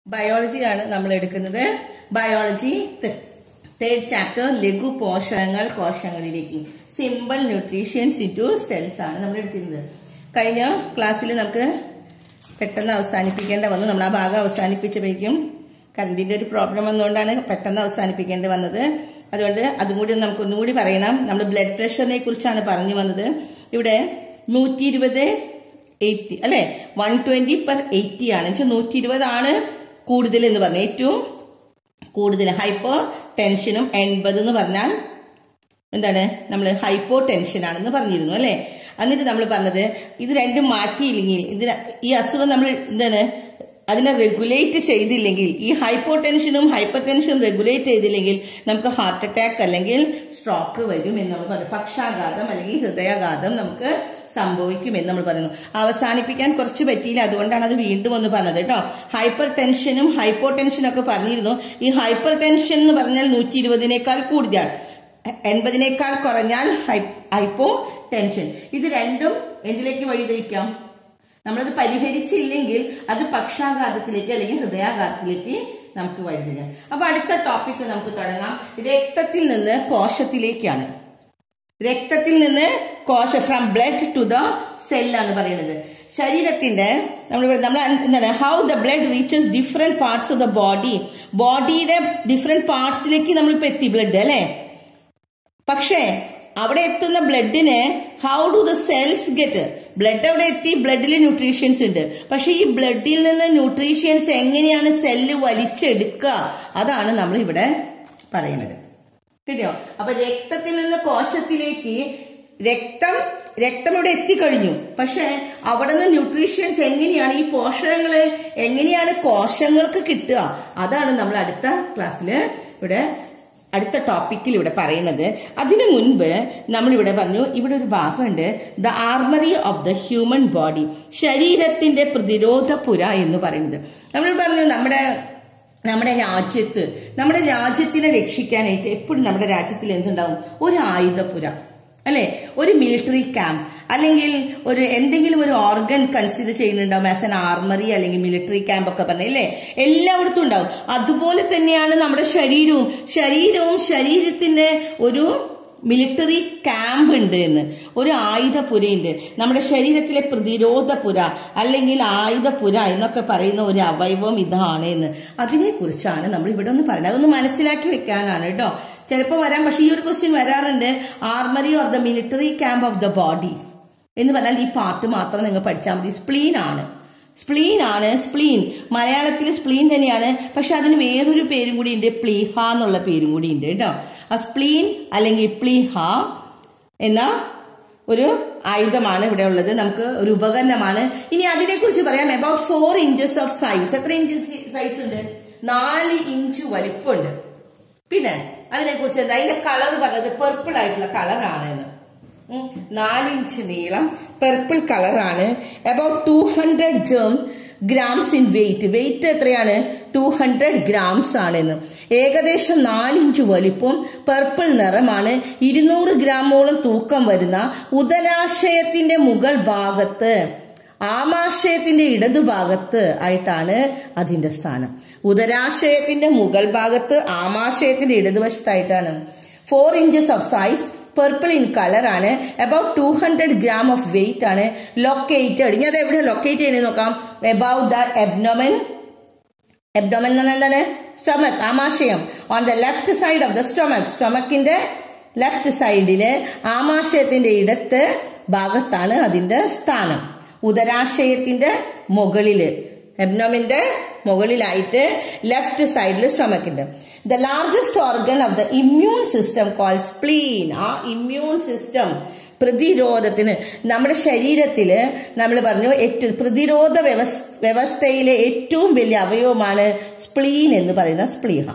ബയോളജിയാണ് നമ്മൾ എടുക്കുന്നത് biology third chapter ലഘു പോഷകങ്ങൾ കോശങ്ങളിലേക്ക് സിമ്പിൾ ന്യൂട്രീഷ്യൻസ് ഇൻറ്റു സെൽസ് ആണ് നമ്മൾ എടുത്തിരുന്നത് കഴിഞ്ഞ ക്ലാസ്സിൽ നമുക്ക് പെട്ടെന്ന് അവസാനിപ്പിക്കേണ്ട വന്നു നമ്മൾ ആ ഭാഗം അവസാനിപ്പിച്ചപ്പോഴേക്കും കറണ്ടിന്റെ ഒരു പ്രോബ്ലം വന്നുകൊണ്ടാണ് പെട്ടെന്ന് അവസാനിപ്പിക്കേണ്ടി വന്നത് അതുകൊണ്ട് അതും കൂടി നമുക്ക് ഒന്നുകൂടി പറയണം നമ്മൾ ബ്ലഡ് പ്രഷറിനെ കുറിച്ചാണ് പറഞ്ഞു വന്നത് ഇവിടെ നൂറ്റി ഇരുപത് എയ്റ്റി അല്ലെ വൺ ട്വന്റി പെർ എയ്റ്റി ആണ് വെച്ചാൽ നൂറ്റി ഇരുപതാണ് കൂടുതൽ എന്ന് പറഞ്ഞു ഏറ്റവും കൂടുതൽ ഹൈപ്പോ ടെൻഷനും എൺപത് എന്ന് പറഞ്ഞാൽ എന്താണ് നമ്മൾ ഹൈപ്പോ ടെൻഷൻ ആണെന്ന് പറഞ്ഞിരുന്നു അല്ലെ എന്നിട്ട് നമ്മൾ പറഞ്ഞത് ഇത് രണ്ടും മാറ്റിയില്ലെങ്കിൽ ഇതിന് ഈ അസുഖം നമ്മൾ എന്താണ് അതിനെ റെഗുലേറ്റ് ചെയ്തില്ലെങ്കിൽ ഈ ഹൈപ്പോ ടെൻഷനും ഹൈപ്പർ ടെൻഷനും റെഗുലേറ്റ് ചെയ്തില്ലെങ്കിൽ നമുക്ക് ഹാർട്ട് അറ്റാക്ക് അല്ലെങ്കിൽ സ്ട്രോക്ക് വരും എന്ന് നമ്മൾ പറയും പക്ഷാഘാതം അല്ലെങ്കിൽ ഹൃദയാഘാതം നമുക്ക് സംഭവിക്കുമെന്ന് നമ്മൾ പറയുന്നു അവസാനിപ്പിക്കാൻ കുറച്ച് പറ്റിയില്ല അതുകൊണ്ടാണ് അത് വീണ്ടും ഒന്ന് പറഞ്ഞത് കേട്ടോ ഹൈപ്പർ ടെൻഷനും ഹൈപ്പോ ടെൻഷനും ഒക്കെ പറഞ്ഞിരുന്നു ഈ ഹൈപ്പർ ടെൻഷൻ എന്ന് പറഞ്ഞാൽ നൂറ്റി ഇരുപതിനേക്കാൾ കൂടുതൽ എൺപതിനേക്കാൾ കുറഞ്ഞാൽ ഹൈപ്പോ ടെൻഷൻ ഇത് രണ്ടും എന്തിലേക്ക് വഴിതിരിക്കാം നമ്മളത് പരിഹരിച്ചില്ലെങ്കിൽ അത് പക്ഷാഘാതത്തിലേക്ക് അല്ലെങ്കിൽ ഹൃദയാഘാതത്തിലേക്ക് നമുക്ക് വഴിതിരിക്കാം അപ്പൊ അടുത്ത ടോപ്പിക് നമുക്ക് തുടങ്ങാം രക്തത്തിൽ നിന്ന് കോശത്തിലേക്കാണ് രക്തത്തിൽ നിന്ന് കോശ ഫ്രം ബ്ലഡ് ടു ദ സെല്ലാണ് പറയുന്നത് ശരീരത്തിന്റെ നമ്മൾ നമ്മൾ എന്താണ് how the blood reaches different parts of the body ബോഡിയുടെ ഡിഫറെന്റ് പാർട്സിലേക്ക് നമ്മളിപ്പോ എത്തി ബ്ലഡ് അല്ലെ പക്ഷേ അവിടെ എത്തുന്ന ബ്ലഡിന് how do the cells get blood അവിടെ എത്തി ബ്ലഡിൽ ന്യൂട്രീഷ്യൻസ് ഉണ്ട് പക്ഷെ ഈ ബ്ലഡിൽ നിന്ന് ന്യൂട്രീഷ്യൻസ് എങ്ങനെയാണ് സെല്ല് വലിച്ചെടുക്കുക അതാണ് നമ്മൾ ഇവിടെ പറയുന്നത് കിട്ടിയോ അപ്പൊ രക്തത്തിൽ നിന്ന് കോശത്തിലേക്ക് രക്തം രക്തം ഇവിടെ എത്തിക്കഴിഞ്ഞു പക്ഷെ അവിടെ നിന്ന് ന്യൂട്രീഷ്യൻസ് എങ്ങനെയാണ് ഈ പോഷകങ്ങള് എങ്ങനെയാണ് കോശങ്ങൾക്ക് കിട്ടുക അതാണ് നമ്മൾ അടുത്ത ക്ലാസ്സിൽ ഇവിടെ അടുത്ത ടോപ്പിക്കിൽ ഇവിടെ പറയുന്നത് അതിനു മുൻപ് നമ്മൾ ഇവിടെ പറഞ്ഞു ഇവിടെ ഒരു ഭാഗമുണ്ട് the armoury of the human body ശരീരത്തിന്റെ പ്രതിരോധ പുര എന്ന് പറയുന്നത് നമ്മൾ പറഞ്ഞു നമ്മുടെ നമ്മുടെ രാജ്യത്ത് നമ്മുടെ രാജ്യത്തിനെ രക്ഷിക്കാനായിട്ട് എപ്പോഴും നമ്മുടെ രാജ്യത്തിൽ എന്തുണ്ടാവും ഒരു ആയുധപുര അല്ലെ ഒരു മിലിറ്ററി ക്യാമ്പ് അല്ലെങ്കിൽ ഒരു എന്തെങ്കിലും ഒരു ഓർഗൻ കൺസിഡർ ചെയ്യുന്നുണ്ടാവും ആസ് എൻ ആർമറി അല്ലെങ്കിൽ മിലിറ്ററി ക്യാമ്പ് ഒക്കെ പറഞ്ഞല്ലേ എല്ലായിടത്തും ഉണ്ടാവും അതുപോലെ തന്നെയാണ് നമ്മുടെ ശരീരവും ശരീരവും ശരീരത്തിന്റെ ഒരു മിലിറ്ററി ക്യാമ്പ് ഉണ്ട് എന്ന് ഒരു ആയുധപുരയുണ്ട് നമ്മുടെ ശരീരത്തിലെ പ്രതിരോധ പുര അല്ലെങ്കിൽ ആയുധപുര എന്നൊക്കെ പറയുന്ന ഒരു അവയവം ഇതാണ് എന്ന് അതിനെ കുറിച്ചാണ് നമ്മൾ ഇവിടെ ഒന്ന് പറയുന്നത് അതൊന്ന് മനസ്സിലാക്കി വെക്കാനാണ് കേട്ടോ ചിലപ്പോൾ വരാം പക്ഷെ ഈ ഒരു ക്വസ്റ്റ്യൻ വരാറുണ്ട് armoury or the military camp of the body എന്ന് പറഞ്ഞാൽ ഈ പാർട്ട് മാത്രം നിങ്ങൾ പഠിച്ചാൽ മതി സ്പ്ലീൻ ആണ് സ്പ്ലീൻ ആണ് സ്പ്ലീൻ മലയാളത്തിൽ സ്പ്ലീൻ തന്നെയാണ് പക്ഷെ അതിന് വേറൊരു പേരും കൂടി ഉണ്ട് പ്ലീഹ എന്നുള്ള പേരും കൂടി ഉണ്ട് കേട്ടോ ആ സ്പ്ലീൻ അല്ലെങ്കിൽ പ്ലീഹ എന്ന ഒരു ആയുധമാണ് ഇവിടെ ഉള്ളത് നമുക്ക് ഒരു ഉപകരണമാണ് ഇനി അതിനെക്കുറിച്ച് പറയാം about four inches of size എത്ര ഇഞ്ച് സൈസ് ഉണ്ട് നാല് ഇഞ്ച് വലിപ്പമുണ്ട് പിന്നെ അതിനെക്കുറിച്ച് എന്താ അതിന്റെ കളർ പറഞ്ഞത് പെർപ്പിൾ ആയിട്ടുള്ള കളറാണ് എന്ന് നാല് ഇഞ്ച് നീളം പെർപ്പിൾ കളറാണ് about two hundred germ grams in weight weight എത്രയാണ് ടു ഹൺഡ്രഡ് ഗ്രാംസ് ആണെന്ന് ഏകദേശം നാലിഞ്ച് വലിപ്പം പർപ്പിൾ നിറമാണ് ഇരുന്നൂറ് ഗ്രാമോളം തൂക്കം വരുന്ന ഉദരാശയത്തിന്റെ മുകൾ ഭാഗത്ത് ആമാശയത്തിന്റെ ഇടതുഭാഗത്ത് ആയിട്ടാണ് അതിന്റെ സ്ഥാനം ഉദരാശയത്തിന്റെ മുകൾ ഭാഗത്ത് ആമാശയത്തിന്റെ ഇടതുവശത്തായിട്ടാണ് four inches of size purple in colour ആണ് about two hundred gram of weight ആണ് ലൊക്കേറ്റഡ് ഇനി അത് എവിടെ ലൊക്കേറ്റ് ചെയ്യണേ നോക്കാം എബൌട്ട് ദ എബ്നോമൻ എബ്ഡോമൻ എന്ന് പറഞ്ഞാൽ എന്താണ് സ്റ്റൊമക് ആമാശയം on the left side of the stomach സ്റ്റൊമക്കിന്റെ ലെഫ്റ്റ് സൈഡില് ആമാശയത്തിന്റെ ഇടത്ത് ഭാഗത്താണ് അതിന്റെ സ്ഥാനം ഉദരാശയത്തിന്റെ മുകളില് എബ്നോമിന്റെ മുകളിലായിട്ട് ലെഫ്റ്റ് സൈഡിൽ സ്റ്റൊമക്കിന്റെ the largest organ of the immune system call spleen ആ ഇമ്മ്യൂൺ സിസ്റ്റം പ്രതിരോധത്തിന് നമ്മുടെ ശരീരത്തില് നമ്മൾ പറഞ്ഞു ഏറ്റവും പ്രതിരോധ വ്യവസ്ഥയിലെ ഏറ്റവും വലിയ അവയവമാണ് സ്പ്ലീൻ എന്ന് പറയുന്ന സ്പ്ലീഹ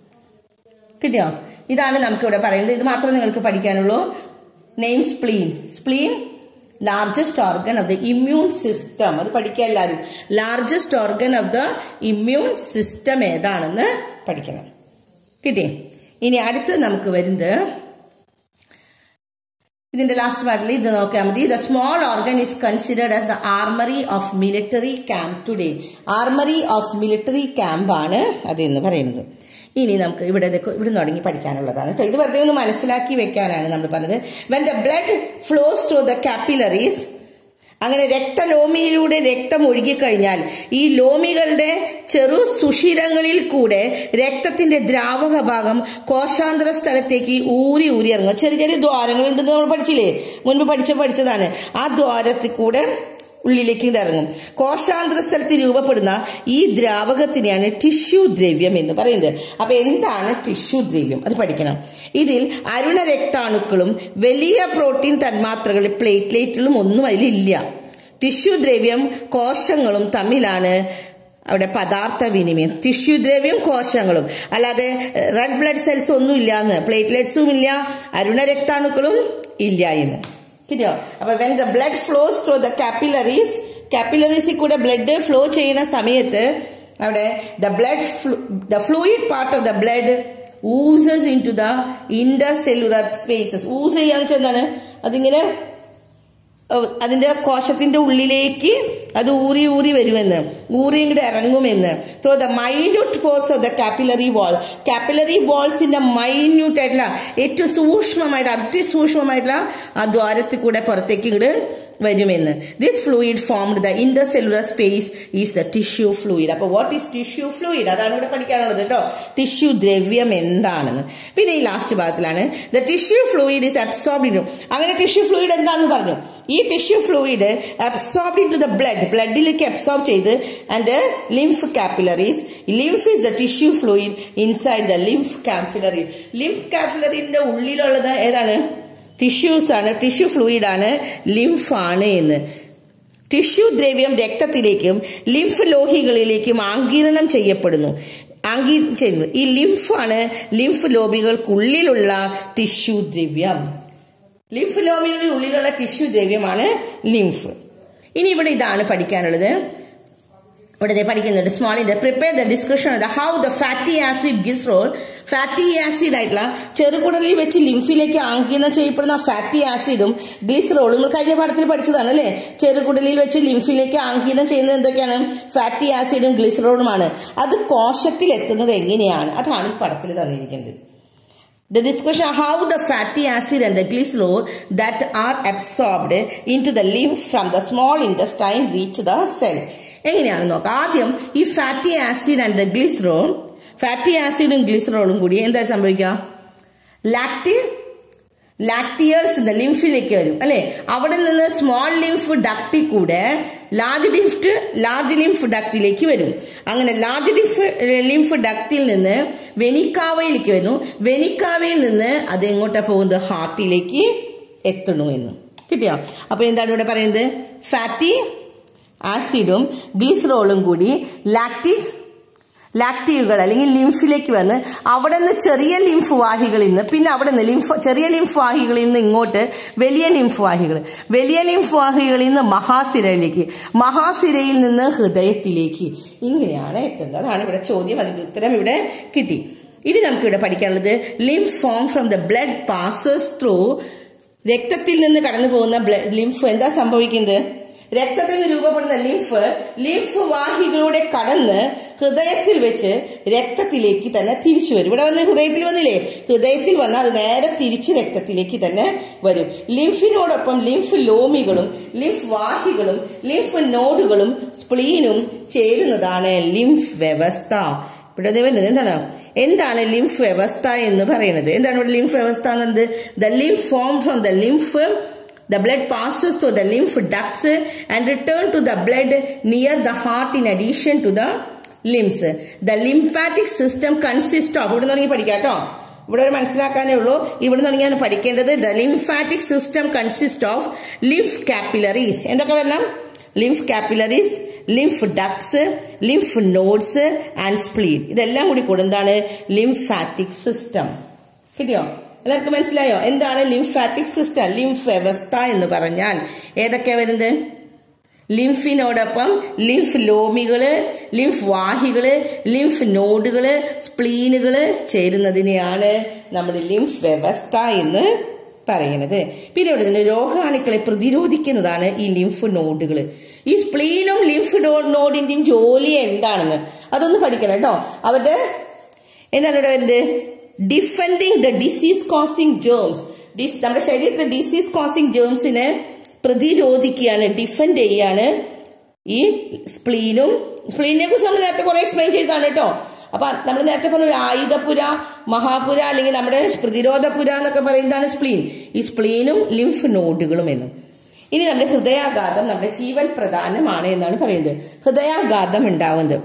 കിട്ടിയോ ഇതാണ് നമുക്ക് ഇവിടെ പറയുന്നത് ഇത് മാത്രമേ നിങ്ങൾക്ക് പഠിക്കാനുള്ളൂ name spleen spleen largest organ of the immune system അത് പഠിക്കുക എല്ലാവരും largest organ of the immune system ഏതാണെന്ന് പഠിക്കണം കിട്ടി ഇനി അടുത്ത് നമുക്ക് വരുന്നത് ഇതിന്റെ ലാസ്റ്റ് പാർട്ടിൽ ഇത് നോക്കിയാൽ മതി the small organ is considered as the armoury of military camp today armoury of military camp ആണ് അതെന്ന് പറയുന്നത് ഇനി നമുക്ക് ഇവിടെ ഇവിടെ തുടങ്ങി പഠിക്കാനുള്ളതാണ് കേട്ടോ ഇത് വെറുതെ ഒന്ന് മനസ്സിലാക്കി വെക്കാനാണ് നമ്മൾ പറഞ്ഞത് when the blood flows through the capillaries അങ്ങനെ രക്തലോമിയിലൂടെ രക്തം ഒഴുകിക്കഴിഞ്ഞാൽ ഈ ലോമികളുടെ ചെറു സുഷിരങ്ങളിൽ കൂടെ രക്തത്തിന്റെ ദ്രാവക ഭാഗം കോശാന്തര സ്ഥലത്തേക്ക് ഊരി ഊരി ഇറങ്ങുക ചെറിയ ചെറിയ ദ്വാരങ്ങൾ ഉണ്ടെന്ന് നമ്മൾ പഠിച്ചില്ലേ മുൻപ് പഠിച്ച പഠിച്ചതാണ് ആ ദ്വാരത്തിൽ കൂടെ ഉള്ളിലേക്ക് ഇറങ്ങും കോശാന്തര സ്ഥലത്ത് രൂപപ്പെടുന്ന ഈ ദ്രാവകത്തിനെയാണ് ടിഷ്യൂ ദ്രവ്യം എന്ന് പറയുന്നത് അപ്പൊ എന്താണ് ടിഷ്യൂ ദ്രവ്യം അത് പഠിക്കണം ഇതിൽ അരുണ രക്താണുക്കളും വലിയ പ്രോട്ടീൻ തന്മാത്രകൾ പ്ലേറ്റ്ലേറ്റുകളും ഒന്നും അതിലില്ല ടിഷ്യൂ ദ്രവ്യം കോശങ്ങളും തമ്മിലാണ് അവിടെ പദാർത്ഥ വിനിമയം ടിഷ്യൂ ദ്രവ്യം കോശങ്ങളും അല്ലാതെ റെഡ് ബ്ലഡ് സെൽസ് ഒന്നും ഇല്ല എന്ന് പ്ലേറ്റ്ലെറ്റ്സും ഇല്ല അരുണ രക്താണുക്കളും ഇല്ല എന്ന് കിട്ടിയോ അപ്പൊ when the blood flows through the capillaries കാപ്പിലറീസിൽ കൂടെ ബ്ലഡ് ഫ്ലോ ചെയ്യുന്ന സമയത്ത് അവിടെ the blood the fluid part of the blood oozes into the intercellular spaces ooze ചെയ്യാന്ന് വെച്ചാൽ എന്താണ് അതിങ്ങനെ അതിന്റെ കോശത്തിന്റെ ഉള്ളിലേക്ക് അത് ഊറി ഊറി വരുമെന്ന് ഊറി ഇങ്ങോട്ട് ഇറങ്ങുമെന്ന് through the minute force of the capillary wall capillary വാൾസിന്റെ മൈന്യൂട്ട് ആയിട്ടുള്ള ഏറ്റവും സൂക്ഷ്മമായിട്ട് അതിസൂക്ഷ്മമായിട്ടുള്ള ആ ദ്വാരത്തിൽ കൂടെ പുറത്തേക്ക് ഇങ്ങോട്ട് വരുമെന്ന് this fluid formed the intercellular space is the tissue fluid അപ്പൊ വാട്ട് ഈസ് ടിഷ്യൂ ഫ്ലൂയിഡ് അതാണ് ഇവിടെ പഠിക്കാനുള്ളത് കേട്ടോ ടിഷ്യൂ ദ്രവ്യം എന്താണെന്ന് പിന്നെ ഈ ലാസ്റ്റ് ഭാഗത്തിലാണ് the tissue fluid is absorbed in അങ്ങനെ ടിഷ്യൂ ഫ്ലൂയിഡ് എന്താണെന്ന് പറഞ്ഞു ഈ tissue fluid absorbed into the blood ബ്ലഡിലേക്ക് അബ്സോർബ് ചെയ്ത് and lymph capillaries lymph is the tissue fluid inside the lymph capillary lymph കാപ്പിലറിന്റെ ഉള്ളിലുള്ളത് ഏതാണ് ടിഷ്യൂസ് ആണ് ടിഷ്യൂ ഫ്ലൂയിഡ് ആണ് ലിംഫ് ആണ് എന്ന് ടിഷ്യൂ ദ്രവ്യം രക്തത്തിലേക്കും ലിംഫ് ലോഹികളിലേക്കും ആങ്കീരണം ചെയ്യപ്പെടുന്നു ആങ്കീ ചെയ്യുന്നു ഈ ലിംഫാണ് ലിംഫ് ലോബികൾക്കുള്ളിലുള്ള ടിഷ്യൂ ദ്രവ്യം ലിംഫ് ലോബികളുടെ ഉള്ളിലുള്ള ടിഷ്യൂ ദ്രവ്യമാണ് ലിംഫ് ഇനി ഇവിടെ ഇതാണ് പഠിക്കാനുള്ളത് ഇവിടെ പഠിക്കുന്നുണ്ട് small in prepare the discussion how the fatty acid glycerol fatty acid ആയിട്ടുള്ള ചെറുകുടലിൽ വെച്ച് ലിംഫിലേക്ക് ആങ്കീനം ചെയ്യപ്പെടുന്ന ഫാറ്റി ആസിഡും ഗ്ലിസറോളും നമ്മൾ കഴിഞ്ഞ പാഠത്തിൽ പഠിച്ചതാണ് അല്ലേ ചെറുകുടലിൽ വെച്ച് ലിംഫിലേക്ക് ആങ്കീനം ചെയ്യുന്നത് എന്തൊക്കെയാണ് ഫാറ്റി ആസിഡും ഗ്ലിസറോളുമാണ് അത് കോശത്തിൽ എത്തുന്നത് എങ്ങനെയാണ് അതാണ് ഈ പടത്തിൽ തന്നിരിക്കുന്നത് The discussion how the fatty acid and the glycerol that are absorbed into the lymph from the small intestine reach the cell. എങ്ങനെയാണ് നോക്കാം ആദ്യം ഈ fatty acid and the glycerol ഫാറ്റി ആസിഡും ഗ്ലിസറോളും കൂടി എന്താ സംഭവിക്കുക ലാക്ടി ലാക്ടിയേഴ്സ് ഇന്ന് ലിംഫിലേക്ക് വരും അല്ലെ അവിടെ നിന്ന് സ്മോൾ ലിംഫ് ഡക്റ്റിൽ കൂടെ ലാർജ് ലിംഫ് ലാർജ് ലിംഫ് ഡക്റ്റിലേക്ക് വരും അങ്ങനെ ലാർജ് ലിംഫ് ലിംഫ് ഡക്റ്റിൽ നിന്ന് വെനിക്കാവയിലേക്ക് വരുന്നു വെനിക്കാവയിൽ നിന്ന് അത് എങ്ങോട്ടാ പോകുന്നത് ഹാർട്ടിലേക്ക് എത്തണു എന്ന് കിട്ടിയോ അപ്പൊ എന്താണ് ഇവിടെ പറയുന്നത് ഫാറ്റി ആസിഡും ഗ്ലിസറോളും കൂടി ലാക്റ്റിക് ലാക്റ്റീവുകൾ അല്ലെങ്കിൽ ലിംഫിലേക്ക് വന്ന് അവിടെ നിന്ന് ചെറിയ ലിംഫ് വാഹികളിൽ നിന്ന് പിന്നെ അവിടെ നിന്ന് ലിംഫ് ചെറിയ ലിംഫ് വാഹികളിൽ നിന്ന് ഇങ്ങോട്ട് വലിയ ലിംഫ് വാഹികൾ വലിയ ലിംഫ് വാഹികളിൽ നിന്ന് മഹാസിരയിലേക്ക് മഹാസിരയിൽ നിന്ന് ഹൃദയത്തിലേക്ക് ഇങ്ങനെയാണ് എത്തുന്നത് അതാണ് ഇവിടെ ചോദ്യം അതിന്റെ ഉത്തരം ഇവിടെ കിട്ടി ഇനി നമുക്ക് ഇവിടെ പഠിക്കാനുള്ളത് lymph form from the blood passes through രക്തത്തിൽ നിന്ന് കടന്നു പോകുന്ന ലിംഫ് എന്താ സംഭവിക്കുന്നത് രക്തത്തിൽ നിന്ന് രൂപപ്പെടുന്ന ലിംഫ് ലിംഫ് വാഹികളുടെ കടന്ന് ഹൃദയത്തിൽ വെച്ച് രക്തത്തിലേക്ക് തന്നെ തിരിച്ചു വരും ഇവിടെ വന്ന് ഹൃദയത്തിൽ വന്നില്ലേ ഹൃദയത്തിൽ വന്നാൽ അത് നേരെ തിരിച്ച് രക്തത്തിലേക്ക് തന്നെ വരും ലിംഫിനോടൊപ്പം ലിംഫ് ലോമികളും ലിംഫ് വാഹികളും ലിംഫ് നോഡുകളും സ്പ്ലീനും ചേരുന്നതാണ് ലിംഫ് വ്യവസ്ഥ ഇവിടെ വരുന്നത് എന്താണ് എന്താണ് ലിംഫ് വ്യവസ്ഥ എന്ന് പറയുന്നത് എന്താണ് ഇവിടെ ലിംഫ് വ്യവസ്ഥ എന്നത് the lymph form from the lymph The blood passes through the lymph ducts and return to the blood near the heart in addition to the limbs. The lymphatic system consists of ഇവിടെ തുടങ്ങി പഠിക്കാം കേട്ടോ ഇവിടെ ഒരു മനസ്സിലാക്കാനേ ഉള്ളൂ ഇവിടെ തുടങ്ങിയാണ് പഠിക്കേണ്ടത് the lymphatic system consist of lymph capillaries എന്തൊക്കെ വരണം lymph capillaries lymph ducts lymph nodes and spleen ഇതെല്ലാം കൂടി കൂടെ എന്താണ് ലിംഫാറ്റിക് സിസ്റ്റം കിട്ടിയോ എല്ലാവർക്കും മനസ്സിലായോ എന്താണ് ലിംഫാറ്റിക് സിസ്റ്റം ലിംഫ് വ്യവസ്ഥ എന്ന് പറഞ്ഞാൽ ഏതൊക്കെയാ വരുന്നത് ലിംഫിനോടൊപ്പം ലിംഫ് ലോമികള് ലിംഫ് വാഹികള് ലിംഫ് നോഡുകള് സ്പ്ലീനുകള് ചേരുന്നതിനെയാണ് നമ്മൾ ലിംഫ് വ്യവസ്ഥ എന്ന് പറയുന്നത് പിന്നെ ഇവിടെ നിന്ന് രോഗാണുക്കളെ പ്രതിരോധിക്കുന്നതാണ് ഈ ലിംഫ് നോഡുകൾ ഈ സ്പ്ലീനും ലിംഫ് നോഡിന്റെയും ജോലി എന്താണെന്ന് അതൊന്ന് പഠിക്കണം കേട്ടോ അവരുടെ എന്താണ് ഇവിടെ വരുന്നത് defending the disease causing germs നമ്മുടെ ശരീരത്തിലെ ഡിസീസ് കോസിങ് ജേംസിനെ പ്രതിരോധിക്കുകയാണ് ഡിഫെൻഡ് ചെയ്യാണ് ഈ സ്പ്ലീനും സ്പ്ലീനിനെ കുറിച്ച് നമ്മൾ നേരത്തെ കുറെ എക്സ്പ്ലെയിൻ ചെയ്താണ് കേട്ടോ അപ്പൊ നമ്മൾ നേരത്തെ പറഞ്ഞ ഒരു ആയുധപുര മഹാപുര അല്ലെങ്കിൽ നമ്മുടെ പ്രതിരോധപുര എന്നൊക്കെ പറയുന്നതാണ് സ്പ്ലീൻ ഈ സ്പ്ലീനും ലിംഫ് നോഡുകളും എന്നും ഇനി നമ്മുടെ ഹൃദയാഘാതം നമ്മുടെ ജീവൻ പ്രധാനമാണ് എന്നാണ് പറയുന്നത് ഹൃദയാഘാതം ഉണ്ടാവുന്നത്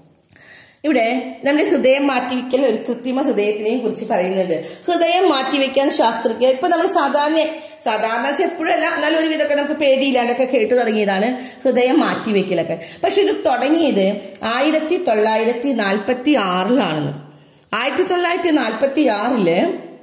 ഇവിടെ നമ്മുടെ ഹൃദയം മാറ്റിവെക്കൽ ഒരു കൃത്രിമ ഹൃദയത്തിനെയും കുറിച്ച് പറയുന്നുണ്ട് ഹൃദയം മാറ്റിവെക്കാൻ ശാസ്ത്രജ്ഞർ ഇപ്പൊ നമ്മൾ സാധാരണ സാധാരണ എപ്പോഴല്ല എന്നാലും ഒരു വിധമൊക്കെ നമുക്ക് പേടിയില്ലാണ്ടൊക്കെ കേട്ടു തുടങ്ങിയതാണ് ഹൃദയം മാറ്റിവെക്കലൊക്കെ പക്ഷെ ഇത് തുടങ്ങിയത് ആയിരത്തി തൊള്ളായിരത്തി നാൽപ്പത്തി ആറിലാണെന്ന് ആയിരത്തി തൊള്ളായിരത്തി നാൽപ്പത്തി ആറില്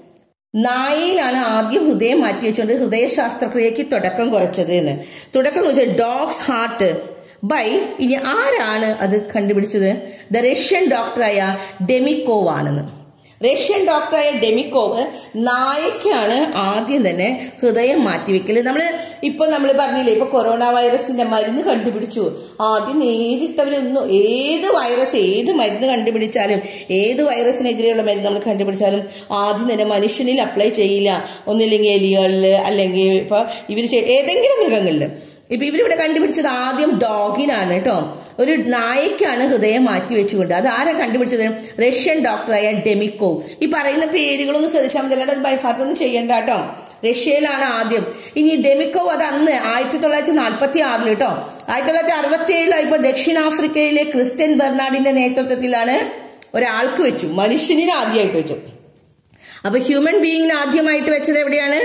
നായയിലാണ് ആദ്യം ഹൃദയം മാറ്റിവെച്ചുകൊണ്ട് ഹൃദയ ശാസ്ത്രക്രിയക്ക് തുടക്കം കുറിച്ചത് എന്ന് തുടക്കം കുറിച്ചത് ഡോഗ്സ് ഹാർട്ട് ബൈ ഇനി ആരാണ് അത് കണ്ടുപിടിച്ചത് ദ റഷ്യൻ ഡോക്ടറായ ഡെമിക്കോവ് ആണെന്ന് റഷ്യൻ ഡോക്ടറായ ഡെമിക്കോവ് നായക്കാണ് ആദ്യം തന്നെ ഹൃദയം മാറ്റിവെക്കല് നമ്മൾ ഇപ്പൊ നമ്മൾ പറഞ്ഞില്ലേ ഇപ്പൊ കൊറോണ വൈറസിന്റെ മരുന്ന് കണ്ടുപിടിച്ചു ആദ്യം നേരിട്ടവരൊന്നും ഏത് വൈറസ് ഏത് മരുന്ന് കണ്ടുപിടിച്ചാലും ഏത് വൈറസിനെതിരെയുള്ള മരുന്ന് നമ്മൾ കണ്ടുപിടിച്ചാലും ആദ്യം തന്നെ മനുഷ്യനിൽ അപ്ലൈ ചെയ്യില്ല ഒന്നില്ലെങ്കിൽ എലികളിൽ അല്ലെങ്കിൽ ഇപ്പൊ ഇവർ ഏതെങ്കിലും മൃഗങ്ങളിൽ ഇപ്പൊ ഇവരിവിടെ കണ്ടുപിടിച്ചത് ആദ്യം ഡോഗിനാണ് കേട്ടോ ഒരു നായക്കാണ് ഹൃദയം മാറ്റി വെച്ചുകൊണ്ട് അത് ആരാ കണ്ടുപിടിച്ചത് റഷ്യൻ ഡോക്ടറായ ഡെമിക്കോ ഈ പറയുന്ന പേരുകളൊന്നും ശ്രദ്ധിച്ചാൽ മതി അല്ലാതെ ബൈ ഹാർട്ട് ഒന്നും ചെയ്യണ്ട കേട്ടോ റഷ്യയിലാണ് ആദ്യം ഇനി ഡെമിക്കോ അത് അന്ന് ആയിരത്തി തൊള്ളായിരത്തി നാൽപ്പത്തി ആറിൽ കേട്ടോ ആയിരത്തി തൊള്ളായിരത്തി അറുപത്തി ഏഴിലായപ്പോ ദക്ഷിണാഫ്രിക്കയിലെ ക്രിസ്ത്യൻ ബെർണാഡിന്റെ നേതൃത്വത്തിലാണ് ഒരാൾക്ക് വെച്ചു മനുഷ്യനിന് ആദ്യമായിട്ട് വെച്ചു അപ്പൊ ഹ്യൂമൻ ബീയിങ്ങിന് ആദ്യമായിട്ട് വെച്ചത് എവിടെയാണ്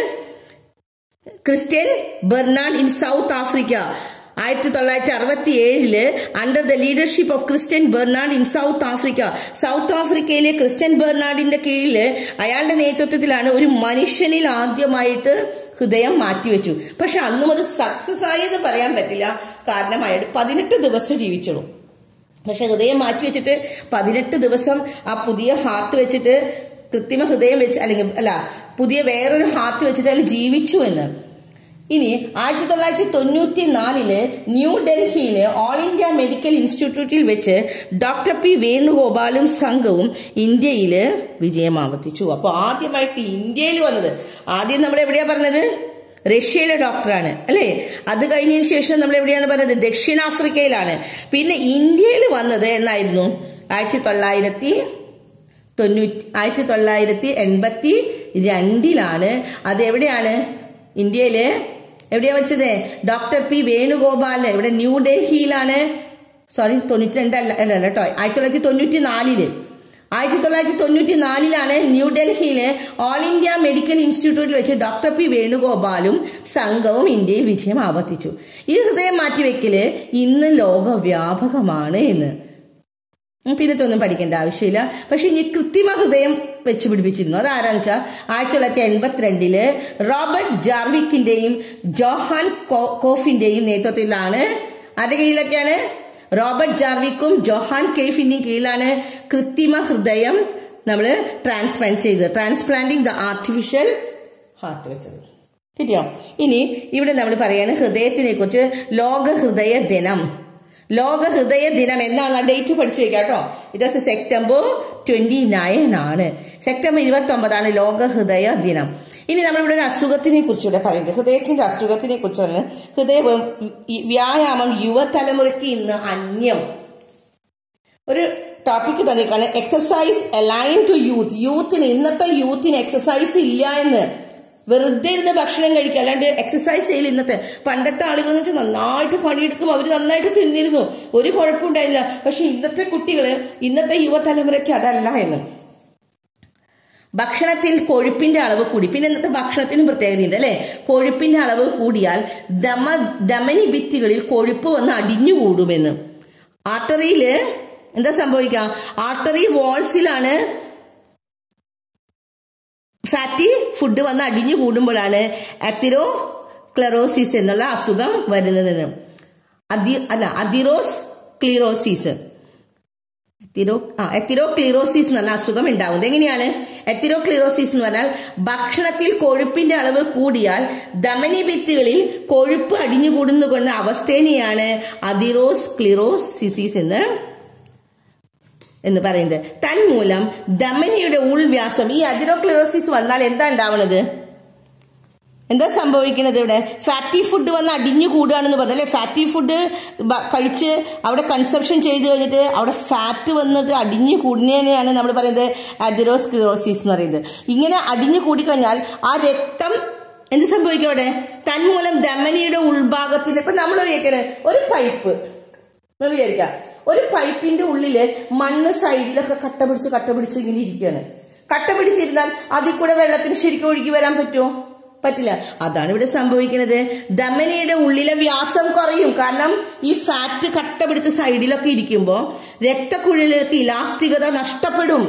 Christiaan Barnard in South Africa ആയിരത്തി തൊള്ളായിരത്തി അറുപത്തി ഏഴില് under the leadership of Christiaan Barnard in South Africa South ആഫ്രിക്കയിലെ ക്രിസ്ത്യൻ ബെർണാഡിന്റെ കീഴില് അയാളുടെ നേതൃത്വത്തിലാണ് ഒരു മനുഷ്യനിൽ ആദ്യമായിട്ട് ഹൃദയം മാറ്റിവെച്ചു പക്ഷെ അന്നും അത് സക്സസ് ആയെന്ന് പറയാൻ പറ്റില്ല കാരണം അയാൾ പതിനെട്ട് ദിവസം ജീവിച്ചുള്ളൂ പക്ഷെ ഹൃദയം മാറ്റി വെച്ചിട്ട് പതിനെട്ട് ദിവസം ആ പുതിയ ഹാർട്ട് വെച്ചിട്ട് കൃത്രിമ ഹൃദയം വെച്ച് അല്ലെങ്കിൽ അല്ല പുതിയ വേറൊരു ഹാർട്ട് വെച്ചിട്ട് അയാൾ ജീവിച്ചു എന്ന് ഇനി ആയിരത്തി തൊള്ളായിരത്തി തൊണ്ണൂറ്റി നാലില് ന്യൂഡൽഹിയിലെ ഓൾ ഇന്ത്യ മെഡിക്കൽ ഇൻസ്റ്റിറ്റ്യൂട്ടിൽ വെച്ച് ഡോക്ടർ പി വേണുഗോപാലും സംഘവും ഇന്ത്യയില് വിജയം ആവർത്തിച്ചു അപ്പൊ ആദ്യമായിട്ട് ഇന്ത്യയിൽ വന്നത് ആദ്യം നമ്മൾ എവിടെയാ പറഞ്ഞത് റഷ്യയിലെ ഡോക്ടറാണ് അല്ലേ അത് കഴിഞ്ഞതിന് ശേഷം നമ്മൾ എവിടെയാണ് പറഞ്ഞത് ദക്ഷിണാഫ്രിക്കയിലാണ് പിന്നെ ഇന്ത്യയിൽ വന്നത് എന്നായിരുന്നു ആയിരത്തി തൊള്ളായിരത്തി തൊണ്ണൂറ്റി ആയിരത്തി തൊള്ളായിരത്തി എൺപത്തി രണ്ടിലാണ് അത് എവിടെയാണ് ഇന്ത്യയില് എവിടെയാ വെച്ചത് ഡോക്ടർ പി വേണുഗോപാല് ഇവിടെ ന്യൂഡൽഹിയിലാണ് സോറി തൊണ്ണൂറ്റി രണ്ട് അല്ല അല്ല കേട്ടോ ആയിരത്തി തൊള്ളായിരത്തി തൊണ്ണൂറ്റി നാലില് ആയിരത്തി തൊള്ളായിരത്തി തൊണ്ണൂറ്റി നാലിലാണ് ന്യൂഡൽഹിയിലെ ഓൾ ഇന്ത്യ മെഡിക്കൽ ഇൻസ്റ്റിറ്റ്യൂട്ടിൽ വെച്ച് ഡോക്ടർ പി വേണുഗോപാലും സംഘവും ഇന്ത്യയിൽ വിജയം ആവർത്തിച്ചു ഈ ഹൃദയം മാറ്റിവെക്കല് ഇന്ന് ലോകവ്യാപകമാണ് എന്ന് പിന്നത്തെ ഒന്നും പഠിക്കേണ്ട ആവശ്യമില്ല പക്ഷെ ഇനി കൃത്രിമ ഹൃദയം വെച്ച് പിടിപ്പിച്ചിരുന്നു അത് ആരാന്ന് വെച്ചാൽ ആയിരത്തി തൊള്ളായിരത്തി എൺപത്തിരണ്ടില് റോബർട്ട് ജാർവിക്കിന്റെയും ജോഹാൻ കോഫിന്റെയും നേതൃത്വത്തിലാണ് അതിന്റെ കീഴിലൊക്കെയാണ് റോബർട്ട് ജാർവിക്കും ജോഹാൻ കേഫിന്റെയും കീഴിലാണ് കൃത്രിമ ഹൃദയം നമ്മൾ ട്രാൻസ്പ്ലാന്റ് ചെയ്തത് ട്രാൻസ്പ്ലാന്റിംഗ് ദ ആർട്ടിഫിഷ്യൽ ഹാർട്ട് വെച്ചത് കിട്ടിയോ ഇനി ഇവിടെ നമ്മൾ പറയാണ് ഹൃദയത്തിനെ കുറിച്ച് ലോക ഹൃദയ ദിനം ലോക ഹൃദയ ദിനം എന്നാണ് ആ ഡേറ്റ് പഠിച്ചു വെക്കാം കേട്ടോ it was September twenty nine ആണ് സെപ്റ്റംബർ ഇരുപത്തി ഒമ്പതാണ് ലോക ഹൃദയ ദിനം ഇനി നമ്മളിവിടെ ഒരു അസുഖത്തിനെ കുറിച്ചുകൂടെ പറയുന്നത് ഹൃദയത്തിന്റെ അസുഖത്തിനെ കുറിച്ചാണ് ഹൃദയ വ്യായാമം യുവതലമുറയ്ക്ക് ഇന്ന് അന്യം ഒരു ടോപ്പിക് തന്നേക്കാണ് എക്സസൈസ് അലൈൻ ടു യൂത്ത് യൂത്തിന് ഇന്നത്തെ യൂത്തിന് എക്സസൈസ് ഇല്ല എന്ന് വെറുതെ ഇരുന്ന് ഭക്ഷണം കഴിക്കുക അല്ലാണ്ട് എക്സസൈസ് ചെയ്യില്ല ഇന്നത്തെ പണ്ടത്തെ ആളുകൾ എന്ന് വെച്ചാൽ നന്നായിട്ട് പണിയെടുക്കും അവർ നന്നായിട്ട് തിന്നിരുന്നു ഒരു കുഴപ്പമുണ്ടായില്ല പക്ഷെ ഇന്നത്തെ കുട്ടികള് ഇന്നത്തെ യുവതലമുറയ്ക്ക് അതല്ല എന്ന് ഭക്ഷണത്തിൽ കൊഴുപ്പിന്റെ അളവ് കൂടി പിന്നെ ഇന്നത്തെ ഭക്ഷണത്തിനും പ്രത്യേകതയുണ്ട് അല്ലെ കൊഴുപ്പിന്റെ അളവ് കൂടിയാൽ ദമ ദമനി ഭിത്തികളിൽ കൊഴുപ്പ് വന്ന് അടിഞ്ഞുകൂടുമെന്ന് ആർട്ടറിയില് എന്താ സംഭവിക്കുക ആർട്ടറി വാൾസിലാണ് ഫാറ്റി ഫുഡ് വന്ന് അടിഞ്ഞു കൂടുമ്പോഴാണ് അത്തിരോ ക്ലറോസിസ് എന്നുള്ള അസുഖം വരുന്നത് അതി അല്ല അതിറോസ് ക്ലീറോസിസ് എത്തിരോ ആ എത്തിരോക്ലിറോസിസ് എന്ന് പറഞ്ഞ അസുഖം ഉണ്ടാവുന്നത് എങ്ങനെയാണ് എത്തിരോക്ലിറോസിസ് എന്ന് പറഞ്ഞാൽ ഭക്ഷണത്തിൽ കൊഴുപ്പിന്റെ അളവ് കൂടിയാൽ ധമനി ഭിത്തികളിൽ കൊഴുപ്പ് അടിഞ്ഞുകൂടുന്നുകൊണ്ട അവസ്ഥേനെയാണ് അതിറോസ് ക്ലിറോസിസിസ് എന്ന് എന്ന് പറയുന്നത് തന്മൂലം ധമനിയുടെ ഉൾവ്യാസം ഈ അതിരോക്ലിറോസിസ് വന്നാൽ എന്താ ഉണ്ടാവുന്നത് എന്താ സംഭവിക്കുന്നത് ഇവിടെ ഫാറ്റി ഫുഡ് വന്ന് അടിഞ്ഞു കൂടുകയാണെന്ന് പറഞ്ഞു അല്ലെ ഫാറ്റി ഫുഡ് കഴിച്ച് അവിടെ കൺസപ്ഷൻ ചെയ്ത് കഴിഞ്ഞിട്ട് അവിടെ ഫാറ്റ് വന്നിട്ട് അടിഞ്ഞു കൂടുന്നതിനെയാണ് നമ്മൾ പറയുന്നത് അതിറോസ്ക്ലിറോസിസ് എന്ന് പറയുന്നത് ഇങ്ങനെ അടിഞ്ഞു കൂടിക്കഴിഞ്ഞാൽ ആ രക്തം എന്ത് സംഭവിക്കും അവിടെ തന്മൂലം ധമനിയുടെ ഉൾഭാഗത്തിന്റെ ഇപ്പൊ നമ്മൾ വിചാരിക്കണേ ഒരു പൈപ്പ് നമ്മൾ വിചാരിക്കാം ഒരു പൈപ്പിന്റെ ഉള്ളില് മണ്ണ് സൈഡിലൊക്കെ കട്ട പിടിച്ച് കട്ട പിടിച്ച് ഇങ്ങനെ ഇരിക്കുകയാണ് കട്ട പിടിച്ചിരുന്നാൽ അതിൽ കൂടെ വെള്ളത്തിന് ശരിക്കും ഒഴുകി വരാൻ പറ്റുമോ പറ്റില്ല അതാണ് ഇവിടെ സംഭവിക്കുന്നത് ധമനിയുടെ ഉള്ളിലെ വ്യാസം കുറയും കാരണം ഈ ഫാറ്റ് കട്ട പിടിച്ച സൈഡിലൊക്കെ ഇരിക്കുമ്പോൾ രക്തക്കുഴലിലേക്ക് ഇലാസ്തികത നഷ്ടപ്പെടും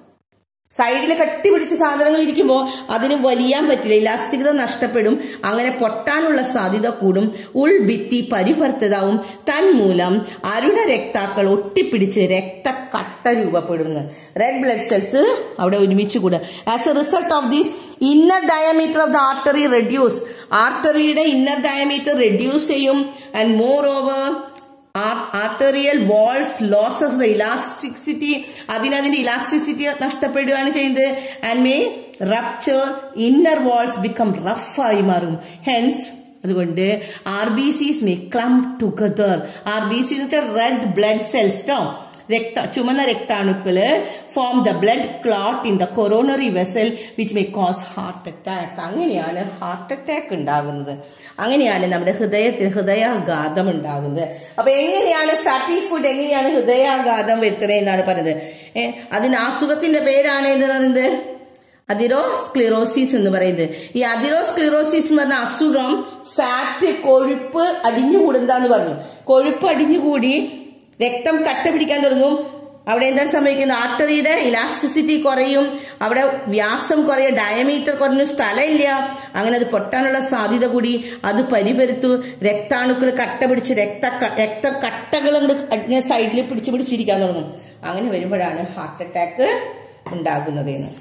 സൈഡിൽ കട്ടിപിടിച്ച സാധനങ്ങൾ ഇരിക്കുമ്പോൾ അതിന് വലിയാൻ പറ്റില്ല ഇലാസ്തികത നഷ്ടപ്പെടും അങ്ങനെ പൊട്ടാനുള്ള സാധ്യത കൂടും ഉൾഭിത്തി പരിവർത്തിതാവും തന്മൂലം അരുണ രക്താക്കൾ ഒട്ടിപ്പിടിച്ച് രക്തക്കട്ട രൂപപ്പെടുന്നു റെഡ് ബ്ലഡ് സെൽസ് അവിടെ ഒരുമിച്ച് കൂടുക as a result of these inner diameter of the artery reduce ആർട്ടറിയുടെ ഇന്നർ ഡയമീറ്റർ റെഡ്യൂസ് ചെയ്യും and moreover arterial walls loss of the elasticity അതിനതിന്റെ ഇലാസ്റ്റിസിറ്റി നഷ്ടപ്പെടുകയാണ് ചെയ്യുന്നത് and may rupture inner walls become റഫായി മാറും ഹെൻസ് അതുകൊണ്ട് R B Cs may clump together R B C എന്ന് വെച്ചാൽ റെഡ് ബ്ലഡ് സെൽസ് ട്ടോ രക്ത ചുമന്ന രക്താണുക്കള് form the blood clot in the coronary vessel which may cause heart attack അങ്ങനെയാണ് ഹാർട്ട് അറ്റാക്ക് ഉണ്ടാകുന്നത് അങ്ങനെയാണ് നമ്മുടെ ഹൃദയത്തിന് ഹൃദയാഘാതം ഉണ്ടാകുന്നത് അപ്പൊ എങ്ങനെയാണ് ഫാറ്റി ഫുഡ് എങ്ങനെയാണ് ഹൃദയാഘാതം വരുത്തുന്നത് എന്നാണ് പറഞ്ഞത് ഏഹ് അതിന് അസുഖത്തിന്റെ പേരാണ് എന്ന് പറയുന്നത് അതിറോസ്ക്ലിറോസിസ് എന്ന് പറയുന്നത് ഈ അതിറോസ്ക്ലിറോസിസ് എന്ന് പറഞ്ഞ അസുഖം ഫാറ്റ് കൊഴുപ്പ് അടിഞ്ഞുകൂടുന്നതാന്ന് പറഞ്ഞു കൊഴുപ്പ് അടിഞ്ഞുകൂടി രക്തം കട്ട പിടിക്കാൻ തുടങ്ങും അവിടെ എന്താണ് സംഭവിക്കുന്നത് ആർട്ടറിയുടെ ഇലാസ്റ്റിസിറ്റി കുറയും അവിടെ വ്യാസം കുറയും ഡയമീറ്റർ കുറഞ്ഞു സ്ഥലമില്ല അങ്ങനെ അത് പൊട്ടാനുള്ള സാധ്യത കൂടി അത് പരിപരുത്തു രക്താണുക്കൾ കട്ട പിടിച്ച് രക്ത രക്ത കട്ടകൾ ഇങ്ങനെ സൈഡിൽ പിടിച്ച് പിടിച്ചിരിക്കാൻ തുടങ്ങും അങ്ങനെ വരുമ്പോഴാണ് ഹാർട്ട് അറ്റാക്ക് ഉണ്ടാകുന്നത് എന്ന്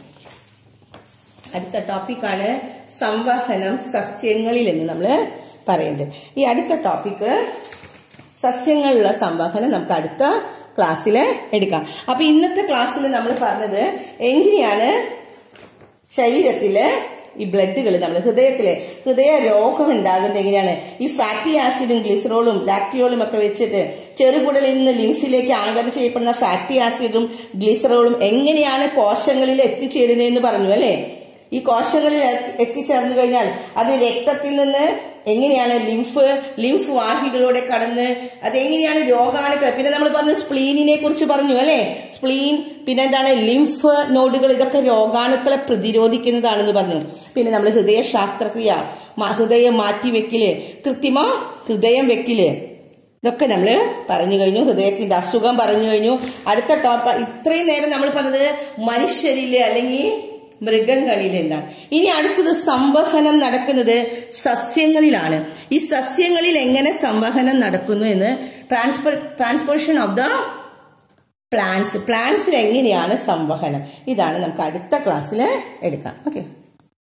അടുത്ത ടോപ്പിക്കാണ് സംവഹനം സസ്യങ്ങളിൽ എന്ന് നമ്മൾ പറയുന്നത് ഈ അടുത്ത ടോപ്പിക്ക് സസ്യങ്ങളിലുള്ള സംവഹനം നമുക്ക് അടുത്ത ക്ലാസ്സിൽ എടുക്കാം അപ്പൊ ഇന്നത്തെ ക്ലാസ്സിൽ നമ്മൾ പറഞ്ഞത് എങ്ങനെയാണ് ശരീരത്തില് ഈ ബ്ലഡുകൾ നമ്മൾ ഹൃദയത്തിലെ ഹൃദയ രോഗം ഉണ്ടാകുന്നത് എങ്ങനെയാണ് ഈ ഫാറ്റി ആസിഡും ഗ്ലിസറോളും ലാക്ടിയോളും ഒക്കെ വെച്ചിട്ട് ചെറുകുടലിൽ നിന്ന് ലിംഫിലേക്ക് ആങ്കരം ചെയ്യപ്പെടുന്ന ഫാറ്റി ആസിഡും ഗ്ലിസറോളും എങ്ങനെയാണ് കോശങ്ങളിൽ എത്തിച്ചേരുന്നതെന്ന് പറഞ്ഞു അല്ലേ ഈ കോശങ്ങളിൽ എത്തിച്ചേർന്നു കഴിഞ്ഞാൽ അത് രക്തത്തിൽ നിന്ന് എങ്ങനെയാണ് ലിംഫ് ലിംഫ് വാഹികളിലൂടെ കടന്ന് അതെങ്ങനെയാണ് രോഗാണുക്കൾ പിന്നെ നമ്മൾ പറഞ്ഞു സ്പ്ലീനിനെ കുറിച്ച് പറഞ്ഞു അല്ലെ സ്പ്ലീൻ പിന്നെ എന്താണ് ലിംഫ് നോഡുകൾ ഇതൊക്കെ രോഗാണുക്കളെ പ്രതിരോധിക്കുന്നതാണെന്ന് പറഞ്ഞു പിന്നെ നമ്മൾ ഹൃദയ ശാസ്ത്രക്രിയ ഹൃദയം മാറ്റിവെക്കല് കൃത്രിമ ഹൃദയം വെക്കല് ഇതൊക്കെ നമ്മൾ പറഞ്ഞു കഴിഞ്ഞു ഹൃദയത്തിന്റെ അസുഖം പറഞ്ഞു കഴിഞ്ഞു അടുത്ത ടോപ്പ് ഇത്രയും നേരം നമ്മൾ പറഞ്ഞത് മനുഷ്യരില് അല്ലെങ്കിൽ മൃഗങ്ങളിൽ എന്താണ് ഇനി അടുത്തത് സംവഹനം നടക്കുന്നത് സസ്യങ്ങളിലാണ് ഈ സസ്യങ്ങളിൽ എങ്ങനെ സംവഹനം നടക്കുന്നു എന്ന് transfer transportation of the plants പ്ലാന്റ്സിൽ എങ്ങനെയാണ് സംവഹനം ഇതാണ് നമുക്ക് അടുത്ത ക്ലാസ്സിൽ എടുക്കാം ഓക്കെ